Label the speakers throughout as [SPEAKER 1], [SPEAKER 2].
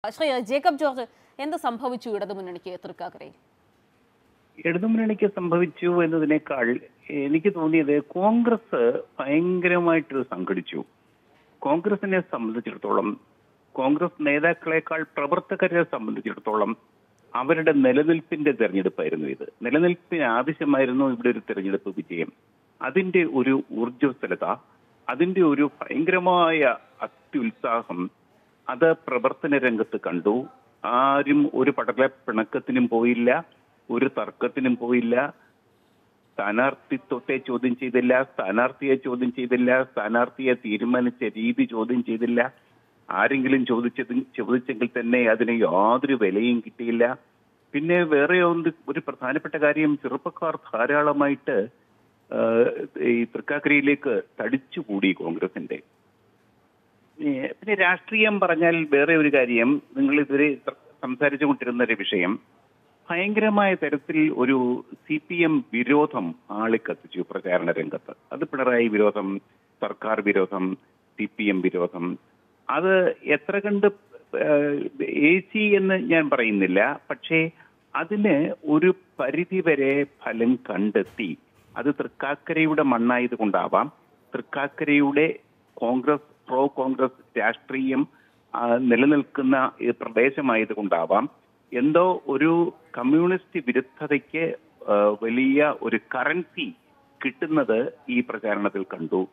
[SPEAKER 1] Shri Jacob George എന്ത് സംഭവിച്ചു ഇടതുമുന്നണിക്ക് തൃക്കാക്കരയിൽ
[SPEAKER 2] ഇടതുമുന്നണിക്ക് സംഭവിച്ചു എന്നതിനേക്കാൾ എനിക്ക് തോന്നിയത് കോൺഗ്രസ് ഭയങ്കരമായിട്ട് സംഘടിച്ചു കോൺഗ്രസിനെ സംബന്ധിച്ചിടത്തോളം കോൺഗ്രസ് നേതാക്കളെക്കാൾ പ്രവർത്തകരെ സംബന്ധിച്ചിടത്തോളം അവരുടെ നിലനിൽപ്പിന്റെ തെരഞ്ഞെടുപ്പായിരുന്നു ഇത് നിലനിൽപ്പിന് ആവശ്യമായിരുന്നു ഇവിടെ ഒരു തെരഞ്ഞെടുപ്പ് വിജയം അതിന്റെ ഒരു ഊർജ്ജസ്വലത അതിന്റെ ഒരു ഭയങ്കരമായ അത്യുത്സാഹം അത് പ്രവർത്തന രംഗത്ത് കണ്ടു ആരും ഒരു പടല പിണക്കത്തിനും പോയില്ല ഒരു തർക്കത്തിനും പോയില്ല സ്ഥാനാർത്ഥിത്വത്തെ ചോദ്യം ചെയ്തില്ല സ്ഥാനാർത്ഥിയെ ചോദ്യം ചെയ്തില്ല സ്ഥാനാർത്ഥിയെ തീരുമാനിച്ച രീതി ചോദ്യം ചെയ്തില്ല ആരെങ്കിലും ചോദിച്ചത് ചോദിച്ചെങ്കിൽ തന്നെ അതിന് യാതൊരു വിലയും കിട്ടിയില്ല പിന്നെ വേറെ ഒന്ന് ഒരു പ്രധാനപ്പെട്ട കാര്യം ചെറുപ്പക്കാർ ധാരാളമായിട്ട് ആ, ഈ തൃക്കാക്കരയിലേക്ക് തടിച്ചുകൂടി കോൺഗ്രസിന്റെ ഏ, പിന്നെ രാഷ്ട്രീയം പറഞ്ഞാൽ വേറെ ഒരു കാര്യം നിങ്ങൾ ഇതുവരെ സംസാരിച്ചു കൊണ്ടിരുന്ന ഒരു വിഷയം ഭയങ്കരമായ തരത്തിൽ ഒരു സി പി എം വിരോധം ആളിക്കത്തിച്ചു പ്രചാരണ രംഗത്ത് അത് പിണറായി വിരോധം സർക്കാർ വിരോധം സി പി എം വിരോധം അത് എത്ര കണ്ട് ഏസി എന്ന് ഞാൻ പറയുന്നില്ല പക്ഷേ അതിന് ഒരു പരിധിവരെ ഫലം കണ്ടെത്തി അത് തൃക്കാക്കരയുടെ മണ്ണായത് കൊണ്ടാവാം തൃക്കാക്കരയുടെ കോൺഗ്രസ് പ്രോ കോൺഗ്രസ് രാഷ്ട്രീയം ആ, നിലനിൽക്കുന്ന ഈ പ്രദേശമായത് കൊണ്ടാവാം എന്തോ ഒരു കമ്മ്യൂണിസ്റ്റ് വിരുദ്ധതയ്ക്ക് ആ, വലിയ ഒരു കറൻസി കിട്ടുന്നത് ഈ പ്രചാരണത്തിൽ കണ്ടു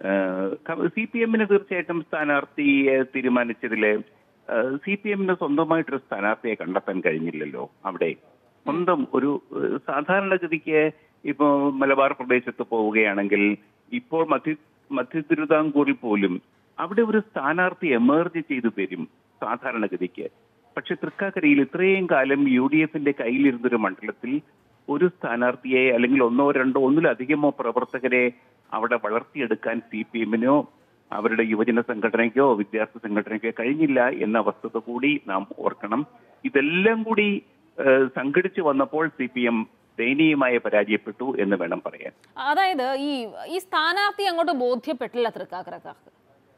[SPEAKER 2] സി പി എമ്മിന് തീർച്ചയായിട്ടും സ്ഥാനാർത്ഥിയെ തീരുമാനിച്ചതില് സി പി എമ്മിന് സ്വന്തമായിട്ടൊരു സ്ഥാനാർത്ഥിയെ കണ്ടെത്താൻ കഴിഞ്ഞില്ലല്ലോ അവിടെ സ്വന്തം ഒരു ഏഹ്, സാധാരണഗതിക്ക് ഇപ്പോ മലബാർ പ്രദേശത്ത് പോവുകയാണെങ്കിൽ ഇപ്പോൾ മധ്യ മധ്യ തിരുവിതാംകൂറിൽ പോലും അവിടെ ഒരു സ്ഥാനാർത്ഥി എമേർജ് ചെയ്തു വരും സാധാരണഗതിക്ക് പക്ഷെ തൃക്കാക്കരയിൽ ഇത്രയും കാലം യു ഡി എഫിന്റെ കയ്യിലിരുന്നൊരു മണ്ഡലത്തിൽ ഒരു സ്ഥാനാർത്ഥിയെ അല്ലെങ്കിൽ ഒന്നോ രണ്ടോ ഒന്നിലധികമോ പ്രവർത്തകരെ അവിടെ വളർത്തിയെടുക്കാൻ സി പി എമ്മിനോ അവരുടെ യുവജന സംഘടനയ്ക്കോ വിദ്യാർത്ഥി സംഘടനയ്ക്കോ കഴിഞ്ഞില്ല എന്ന വസ്തുത കൂടി നാം ഓർക്കണം ഇതെല്ലാം കൂടി ഏഹ്, സംഘടിച്ചു വന്നപ്പോൾ സി പി എം ദയനീയമായി പരാജയപ്പെട്ടു എന്ന് വേണം പറയാൻ
[SPEAKER 1] അതായത് ഈ ഈ സ്ഥാനാർത്ഥി അങ്ങോട്ട് ബോധ്യപ്പെട്ടില്ല തൃക്കാക്കരക്കാർക്ക്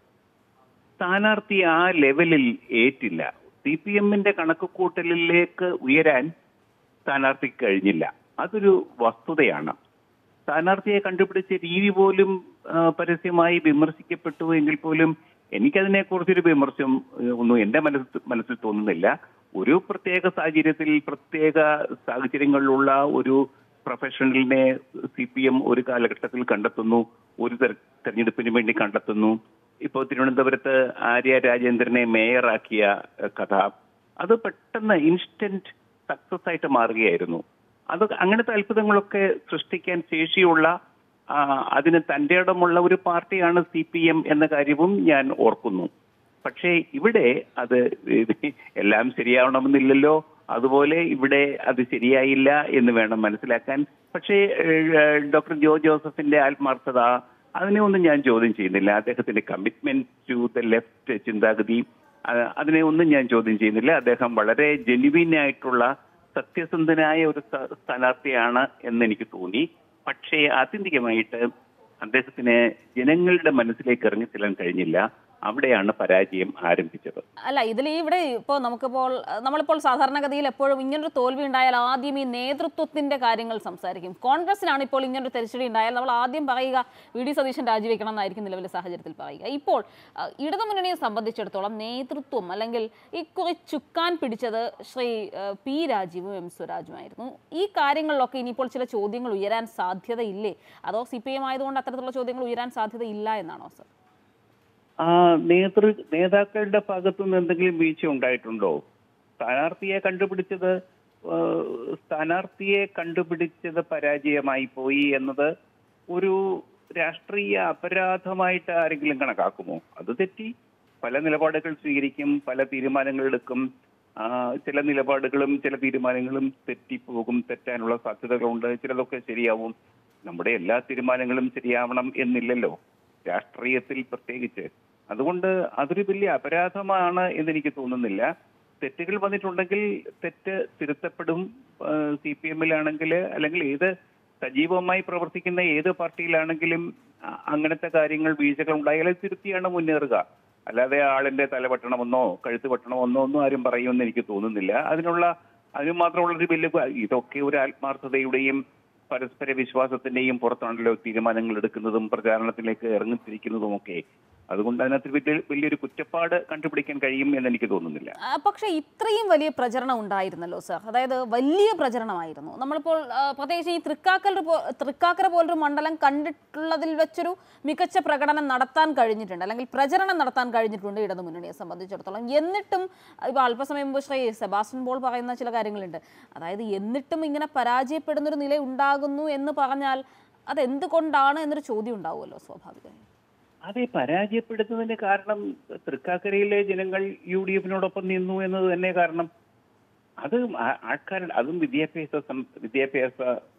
[SPEAKER 2] സ്ഥാനാർത്ഥി ആ ലെവലിൽ ഏറ്റില്ല സി പി എമ്മിന്റെ കണക്കുകൂട്ടലിലേക്ക് ഉയരാൻ സ്ഥാനാർത്ഥിക്ക് കഴിഞ്ഞില്ല അതൊരു വസ്തുതയാണ് സ്ഥാനാർത്ഥിയെ കണ്ടുപിടിച്ച രീതി പോലും ആ, പരസ്യമായി വിമർശിക്കപ്പെട്ടു എങ്കിൽ പോലും എനിക്കതിനെ കുറിച്ചൊരു വിമർശം ഏഹ്, ഒന്നും എന്റെ മനസ്സിൽ മനസ്സിൽ തോന്നുന്നില്ല ഒരു പ്രത്യേക സാഹചര്യത്തിൽ പ്രത്യേക സാഹചര്യങ്ങളിലുള്ള ഒരു പ്രൊഫഷണലിനെ സി പി എം ഒരു കാലഘട്ടത്തിൽ കണ്ടെത്തുന്നു ഒരു തെര- തെരഞ്ഞെടുപ്പിന് വേണ്ടി കണ്ടെത്തുന്നു ഇപ്പോൾ തിരുവനന്തപുരത്ത് ആര്യ രാജേന്ദ്രനെ മേയറാക്കിയ ഏഹ്, കഥ അത് പെട്ടെന്ന് ഇൻസ്റ്റന്റ് സക്സസ് ആയിട്ട് മാറുകയായിരുന്നു അത് അങ്ങനത്തെ അത്ഭുതങ്ങളൊക്കെ സൃഷ്ടിക്കാൻ ശേഷിയുള്ള ആ, അതിന് തന്റെ ഇടമുള്ള ഒരു പാർട്ടിയാണ് സി പി എം എന്ന കാര്യവും ഞാൻ ഓർക്കുന്നു പക്ഷേ ഇവിടെ അത് ഇത് എല്ലാം ശരിയാവണമെന്നില്ലല്ലോ അതുപോലെ ഇവിടെ അത് ശരിയായില്ല എന്ന് വേണം മനസ്സിലാക്കാൻ പക്ഷേ ഏഹ്, ഡോക്ടർ ജോ ജോസഫിന്റെ ആത്മാർത്ഥത അതിനെ ഒന്നും ഞാൻ ചോദ്യം ചെയ്യുന്നില്ല അദ്ദേഹത്തിന്റെ കമ്മിറ്റ്മെന്റ് ടു ദ ലെഫ്റ്റ് ചിന്താഗതി ആ, അതിനെ ഒന്നും ഞാൻ ചോദ്യം ചെയ്യുന്നില്ല അദ്ദേഹം വളരെ ജെന്യുവിൻ ആയിട്ടുള്ള സത്യസന്ധനായ ഒരു സ്ഥാ- സ്ഥാനാർത്ഥിയാണ് എന്ന് എനിക്ക് തോന്നി പക്ഷേ ആത്യന്തികമായിട്ട് അദ്ദേഹത്തിന് ജനങ്ങളുടെ മനസ്സിലേക്ക് ഇറങ്ങി ചെല്ലാൻ കഴിഞ്ഞില്ല അവിടെയാണ് പരാജയം ആരംഭിച്ചത്
[SPEAKER 1] അല്ല ഇതിൽ ഈ ഇവിടെ ഇപ്പോൾ നമുക്കിപ്പോൾ നമ്മളിപ്പോൾ സാധാരണഗതിയിൽ എപ്പോഴും ഇങ്ങനൊരു തോൽവി ഉണ്ടായാൽ ആദ്യം ഈ നേതൃത്വത്തിന്റെ കാര്യങ്ങൾ സംസാരിക്കും കോൺഗ്രസിനാണ് ഇപ്പോൾ ഇങ്ങനൊരു തിരിച്ചടി ഉണ്ടായാൽ നമ്മൾ ആദ്യം പറയുക വി ഡി സതീശൻ രാജിവെക്കണം എന്നായിരിക്കും നിലവിലെ സാഹചര്യത്തിൽ പറയുക ഇപ്പോൾ ആ, ഇടതുമുന്നണിയെ സംബന്ധിച്ചിടത്തോളം നേതൃത്വം അല്ലെങ്കിൽ ഈ കുറി ചുക്കാൻ പിടിച്ചത് ശ്രീ ആ, പി രാജീവും എം സ്വരാജുമായിരുന്നു ഈ കാര്യങ്ങളിലൊക്കെ ഇനിയിപ്പോൾ ചില ചോദ്യങ്ങൾ ഉയരാൻ സാധ്യതയില്ലേ അതോ സി പി എം ആയതുകൊണ്ട് അത്തരത്തിലുള്ള ചോദ്യങ്ങൾ ഉയരാൻ സാധ്യതയില്ല എന്നാണോ സർ
[SPEAKER 2] ആ നേതൃ നേതാക്കളുടെ ഭാഗത്തു നിന്ന് എന്തെങ്കിലും വീഴ്ച ഉണ്ടായിട്ടുണ്ടോ സ്ഥാനാർത്ഥിയെ കണ്ടുപിടിച്ചത് ആ, സ്ഥാനാർത്ഥിയെ കണ്ടുപിടിച്ചത് പരാജയമായി പോയി എന്നത് ഒരു രാഷ്ട്രീയ അപരാധമായിട്ട് ആരെങ്കിലും കണക്കാക്കുമോ അത് തെറ്റി പല നിലപാടുകൾ സ്വീകരിക്കും പല തീരുമാനങ്ങൾ എടുക്കും ആ, ചില നിലപാടുകളും ചില തീരുമാനങ്ങളും തെറ്റിപ്പോകും തെറ്റാനുള്ള സാധ്യതകളുണ്ട് ചിലതൊക്കെ ശരിയാവും നമ്മുടെ എല്ലാ തീരുമാനങ്ങളും ശരിയാവണം എന്നില്ലല്ലോ രാഷ്ട്രീയത്തിൽ പ്രത്യേകിച്ച് അതുകൊണ്ട് അതൊരു വലിയ അപരാധമാണ് എന്നെനിക്ക് തോന്നുന്നില്ല തെറ്റുകൾ വന്നിട്ടുണ്ടെങ്കിൽ തെറ്റ് തിരുത്തപ്പെടും സി പി എമ്മിലാണെങ്കിൽ അല്ലെങ്കിൽ ഏത് സജീവമായി പ്രവർത്തിക്കുന്ന ഏത് പാർട്ടിയിലാണെങ്കിലും അ- അങ്ങനത്തെ കാര്യങ്ങൾ വീഴ്ചകൾ ഉണ്ടായാൽ അത് തിരുത്തിയാണ് മുന്നേറുക അല്ലാതെ ആളിന്റെ തല വെട്ടണമെന്നോ കഴുത്ത് വെട്ടണമെന്നോ ഒന്നും ആരും പറയുമെന്ന് എനിക്ക് തോന്നുന്നില്ല അതിനുള്ള അതിന് മാത്രമുള്ള ഒരു വലിയ ഇതൊക്കെ ഒരു ആത്മാർത്ഥതയുടെയും പരസ്പര വിശ്വാസത്തിന്റെയും പുറത്താണല്ലോ തീരുമാനങ്ങൾ എടുക്കുന്നതും പ്രചാരണത്തിലേക്ക് ഇറങ്ങിത്തിരിക്കുന്നതും ഒക്കെ അതുകൊണ്ട് അതിനകത്ത് വലിയ വലിയൊരു കുറ്റപ്പാട് കണ്ടുപിടിക്കാൻ കഴിയും എന്ന് എനിക്ക് തോന്നുന്നില്ല
[SPEAKER 1] ആ, പക്ഷേ ഇത്രയും വലിയ പ്രചരണം ഉണ്ടായിരുന്നല്ലോ സർ അതായത് വലിയ പ്രചരണമായിരുന്നു നമ്മളിപ്പോൾ ആ, പ്രത്യേകിച്ച് ഈ തൃക്കാക്കര പോ തൃക്കാക്കര പോലൊരു മണ്ഡലം കണ്ടിട്ടുള്ളതിൽ വെച്ചൊരു മികച്ച പ്രകടനം നടത്താൻ കഴിഞ്ഞിട്ടുണ്ട് അല്ലെങ്കിൽ പ്രചരണം നടത്താൻ കഴിഞ്ഞിട്ടുണ്ട് ഇടതു മുന്നണിയെ സംബന്ധിച്ചിടത്തോളം എന്നിട്ടും ഇപ്പോൾ അല്പസമയം മുമ്പ് ശ്രീ സെബാസ്റ്റ്യൻ പോൾ പറയുന്ന ചില കാര്യങ്ങളുണ്ട് അതായത് എന്നിട്ടും ഇങ്ങനെ പരാജയപ്പെടുന്നൊരു നില ഉണ്ടാകുന്നു എന്ന് പറഞ്ഞാൽ അതെന്തുകൊണ്ടാണ് എന്നൊരു ചോദ്യം ഉണ്ടാവുമല്ലോ സ്വാഭാവികമായും
[SPEAKER 2] അതെ പരാജയപ്പെടുത്തുന്നതിന്റെ കാരണം തൃക്കാക്കരയിലെ ജനങ്ങൾ യു ഡി എഫിനോടൊപ്പം നിന്നു എന്നത് തന്നെ കാരണം അത് ആ- ആൾക്കാരുടെ അതും വിദ്യാഭ്യാസ സം- വിദ്യാഭ്യാസ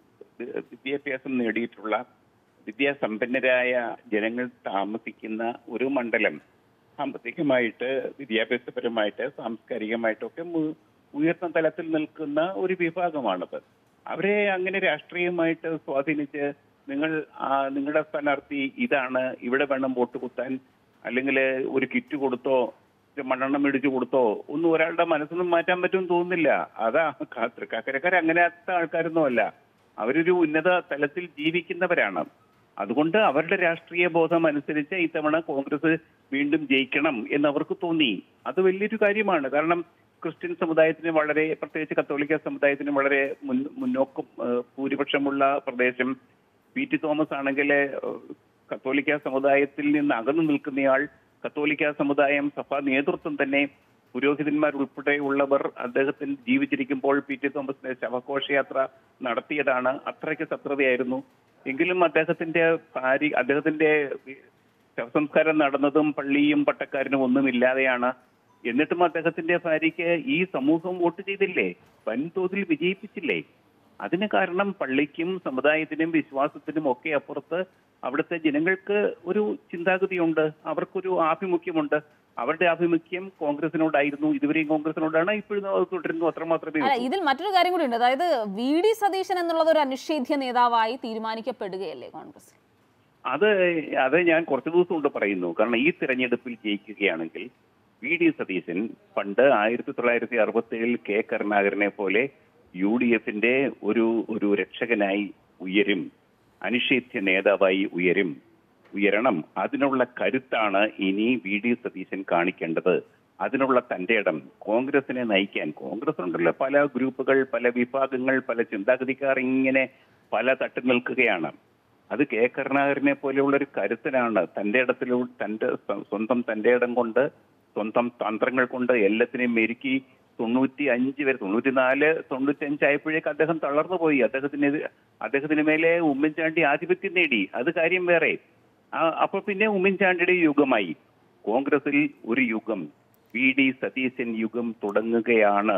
[SPEAKER 2] വിദ്യാഭ്യാസം നേടിയിട്ടുള്ള വിദ്യാസമ്പന്നരായ ജനങ്ങൾ താമസിക്കുന്ന ഒരു മണ്ഡലം സാമ്പത്തികമായിട്ട് വിദ്യാഭ്യാസപരമായിട്ട് സാംസ്കാരികമായിട്ടൊക്കെ മു- ഉയർന്ന തലത്തിൽ നിൽക്കുന്ന ഒരു വിഭാഗമാണത് അവരെ അങ്ങനെ രാഷ്ട്രീയമായിട്ട് സ്വാധീനിച്ച് നിങ്ങൾ ആ, നിങ്ങളുടെ സ്ഥാനാർത്ഥി ഇതാണ് ഇവിടെ വേണം വോട്ട് കുത്താൻ അല്ലെങ്കിൽ ഒരു കിറ്റ് കൊടുത്തോ ഒരു മണ്ണെണ്ണ മേടിച്ചു കൊടുത്തോ ഒന്നും ഒരാളുടെ മനസ്സൊന്നും മാറ്റാൻ പറ്റുമെന്ന് തോന്നുന്നില്ല അതാ തൃക്കാക്കരക്കാർ അങ്ങനത്തെ ആൾക്കാരൊന്നും അല്ല അവരൊരു ഉന്നത തലത്തിൽ ജീവിക്കുന്നവരാണ് അതുകൊണ്ട് അവരുടെ രാഷ്ട്രീയ ബോധം അനുസരിച്ച് ഇത്തവണ കോൺഗ്രസ് വീണ്ടും ജയിക്കണം എന്ന് അവർക്ക് തോന്നി അത് വലിയൊരു കാര്യമാണ് കാരണം ക്രിസ്ത്യൻ സമുദായത്തിന് വളരെ പ്രത്യേകിച്ച് കത്തോലിക്ക സമുദായത്തിന് വളരെ മുൻ മുന്നോക്കം ഏഹ്, ഭൂരിപക്ഷമുള്ള പ്രദേശം പി ടി തോമസ് ആണെങ്കിൽ ഏഹ്, കത്തോലിക്ക സമുദായത്തിൽ നിന്ന് അകന്നു നിൽക്കുന്നയാൾ കത്തോലിക്ക സമുദായം സഭാ നേതൃത്വം തന്നെ പുരോഹിതന്മാർ ഉൾപ്പെടെ ഉള്ളവർ അദ്ദേഹത്തിന് ജീവിച്ചിരിക്കുമ്പോൾ പി ടി തോമസിന്റെ ശവഘോഷയാത്ര നടത്തിയതാണ് അത്രയ്ക്ക് ശത്രുതയായിരുന്നു എങ്കിലും അദ്ദേഹത്തിന്റെ ഭാര്യ അദ്ദേഹത്തിന്റെ ശവസംസ്കാരം നടന്നതും പള്ളിയും പട്ടക്കാരനും ഒന്നുമില്ലാതെയാണ് എന്നിട്ടും അദ്ദേഹത്തിന്റെ ഭാര്യയ്ക്ക് ഈ സമൂഹം വോട്ട് ചെയ്തില്ലേ വൻതോതിൽ വിജയിപ്പിച്ചില്ലേ അതിന് കാരണം പള്ളിക്കും സമുദായത്തിനും വിശ്വാസത്തിനും ഒക്കെ അപ്പുറത്ത് അവിടുത്തെ ജനങ്ങൾക്ക് ഒരു ചിന്താഗതിയുണ്ട് അവർക്കൊരു ആഭിമുഖ്യമുണ്ട് അവരുടെ ആഭിമുഖ്യം കോൺഗ്രസിനോടായിരുന്നു ഇതുവരെയും കോൺഗ്രസിനോടാണ് ഇപ്പോഴും അത് തുടരുന്നു അത്രമാത്രമേ
[SPEAKER 1] അല്ല
[SPEAKER 2] ഉള്ളൂ.
[SPEAKER 1] ഇതിൽ മറ്റൊരു കാര്യം കൂടി ഉണ്ട് അതായത് വി ഡി സതീശൻ എന്നുള്ളത് ഒരു അനിഷേധ്യ നേതാവായി തീരുമാനിക്കപ്പെടുകയല്ലേ കോൺഗ്രസ്
[SPEAKER 2] അത് അത് ഞാൻ കുറച്ചു ദിവസം കൊണ്ട് പറയുന്നു കാരണം ഈ തിരഞ്ഞെടുപ്പിൽ ജയിക്കുകയാണെങ്കിൽ വി ഡി സതീശൻ പണ്ട് ആയിരത്തി തൊള്ളായിരത്തി അറുപത്തി ഏഴിൽ കെ കരുണാകരനെ പോലെ യു ഡി എഫിന്റെ ഒരു ഒരു രക്ഷകനായി ഉയരും അനിഷേധ്യ നേതാവായി ഉയരും ഉയരണം അതിനുള്ള കരുത്താണ് ഇനി വി ഡി സതീശൻ കാണിക്കേണ്ടത് അതിനുള്ള തന്റെ ഇടം കോൺഗ്രസിനെ നയിക്കാൻ കോൺഗ്രസ് ഉണ്ടല്ലോ പല ഗ്രൂപ്പുകൾ പല വിഭാഗങ്ങൾ പല ചിന്താഗതിക്കാർ ഇങ്ങനെ പല തട്ടിൽ നിൽക്കുകയാണ് അത് കെ കരുണാകരനെ പോലെയുള്ള ഒരു കരുത്തനാണ് തന്റെ ഇടത്തിലൂ തന്റെ സ്വ- സ്വന്തം തന്റെ ഇടം കൊണ്ട് സ്വന്തം തന്ത്രങ്ങൾ കൊണ്ട് എല്ലാത്തിനെയും മെരുക്കി തൊണ്ണൂറ്റി അഞ്ച് വരെ തൊണ്ണൂറ്റിനാല് തൊണ്ണൂറ്റി അഞ്ചായപ്പോഴേക്ക് അദ്ദേഹം തളർന്നു പോയി അദ്ദേഹത്തിന് എതി- അദ്ദേഹത്തിന് മേലെ ഉമ്മൻചാണ്ടി ആധിപത്യം നേടി അത് കാര്യം വേറെ ആ അപ്പൊ പിന്നെ ഉമ്മൻചാണ്ടിയുടെ യുഗമായി കോൺഗ്രസിൽ ഒരു യുഗം വി ഡി സതീശൻ യുഗം തുടങ്ങുകയാണ്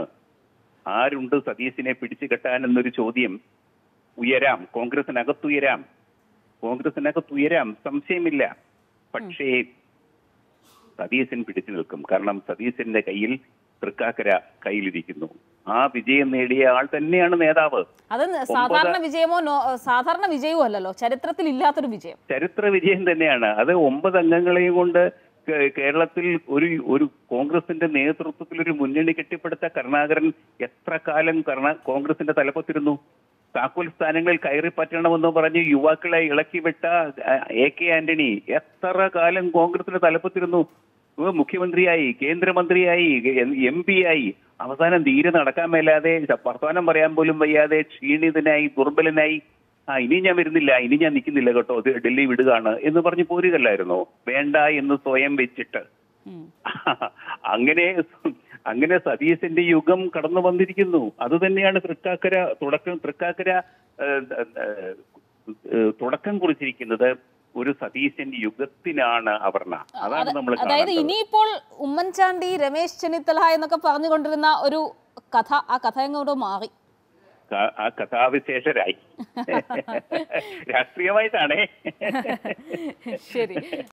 [SPEAKER 2] ആരുണ്ട് സതീശിനെ പിടിച്ചു കെട്ടാൻ എന്നൊരു ചോദ്യം ഉയരാം കോൺഗ്രസിനകത്തുയരാം കോൺഗ്രസിനകത്തുയരാം സംശയമില്ല പക്ഷേ സതീശൻ പിടിച്ചു നിൽക്കും കാരണം സതീശന്റെ കയ്യിൽ തൃക്കാക്കര കയ്യിലിരിക്കുന്നു ആ വിജയം നേടിയ ആൾ തന്നെയാണ് നേതാവ്
[SPEAKER 1] അത് സാധാരണ വിജയമോ നോ സാധാരണ വിജയമോ അല്ലല്ലോ ചരിത്രത്തിൽ ഇല്ലാത്തൊരു വിജയം
[SPEAKER 2] ചരിത്ര വിജയം തന്നെയാണ് അത് ഒമ്പത് അംഗങ്ങളെയും കൊണ്ട് കേ- കേരളത്തിൽ ഒരു ഒരു കോൺഗ്രസിന്റെ നേതൃത്വത്തിൽ ഒരു മുന്നണി കെട്ടിപ്പടുത്ത കരുണാകരൻ എത്ര കാലം കരുണ കോൺഗ്രസിന്റെ തലപ്പത്തിരുന്നു താക്കോൽ സ്ഥാനങ്ങളിൽ കയറി പറ്റണമെന്ന് പറഞ്ഞ് യുവാക്കളെ ഇളക്കി വിട്ട ആ, എ കെ ആന്റണി എത്ര കാലം കോൺഗ്രസിന്റെ തലപ്പത്തിരുന്നു ഇവ മുഖ്യമന്ത്രിയായി കേന്ദ്രമന്ത്രിയായി എം പി ആയി അവസാനം തീരെ നടക്കാൻ മേലാതെ വർത്തമാനം പറയാൻ പോലും വയ്യാതെ ക്ഷീണിതനായി ദുർബലനായി ആ ഇനി ഞാൻ വരുന്നില്ല ഇനി ഞാൻ നിൽക്കുന്നില്ല കേട്ടോ ഇത് ഡൽഹി വിടുകയാണ് എന്ന് പറഞ്ഞ് പോരുകല്ലായിരുന്നോ വേണ്ട എന്ന് സ്വയം വെച്ചിട്ട്
[SPEAKER 1] ഉം.
[SPEAKER 2] അങ്ങനെ അങ്ങനെ സതീശന്റെ യുഗം കടന്നു വന്നിരിക്കുന്നു അത് തന്നെയാണ് തൃക്കാക്കര തുടക്കം തൃക്കാക്കര ഏഹ്, ഏഹ്, ഏഹ്, തുടക്കം കുറിച്ചിരിക്കുന്നത് ഒരു സതീശൻ യുഗത്തിനാണ് അപർണ അതാണ്
[SPEAKER 1] അത്
[SPEAKER 2] നമ്മൾ
[SPEAKER 1] അതായത്
[SPEAKER 2] കാണേണ്ടത്
[SPEAKER 1] ഇനിയിപ്പോൾ ഉമ്മൻചാണ്ടി രമേശ് ചെന്നിത്തല എന്നൊക്കെ പറഞ്ഞുകൊണ്ടിരുന്ന ഒരു കഥ ആ കഥ എങ്ങോട്ടോ മാറി
[SPEAKER 2] ക- ആ കഥാവിശേഷരായി രാഷ്ട്രീയമായിട്ടാണേ
[SPEAKER 1] ശരി